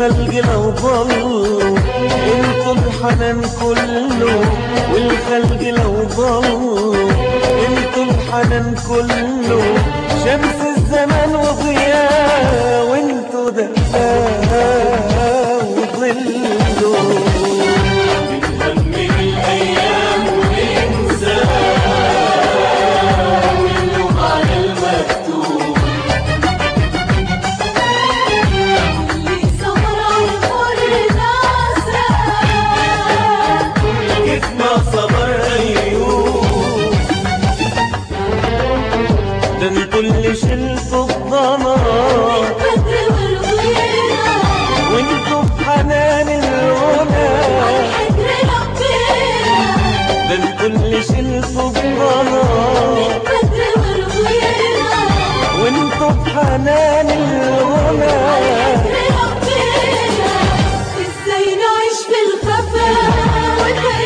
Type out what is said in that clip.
والخلق لو ضلوا انتوا الحنان كله والخلق لو ضلوا انتوا الحنان كله شمس الزمان وضياء وانتوا دفاء وظله بنهمل الأيام وننسى واللوم على المكتوب اللي صبر على كل ناسا كيف ما صبر أيوب ده انتوا اللي شلتوا الضنا بدر والغيرة وانتوا بحنان الغنى حجر ربنا ده انتوا اللي شلتوا الضنا بدر والغيرة وانتوا بحنان الغنى حجر ربنا ازاي نعيش في الخفا وده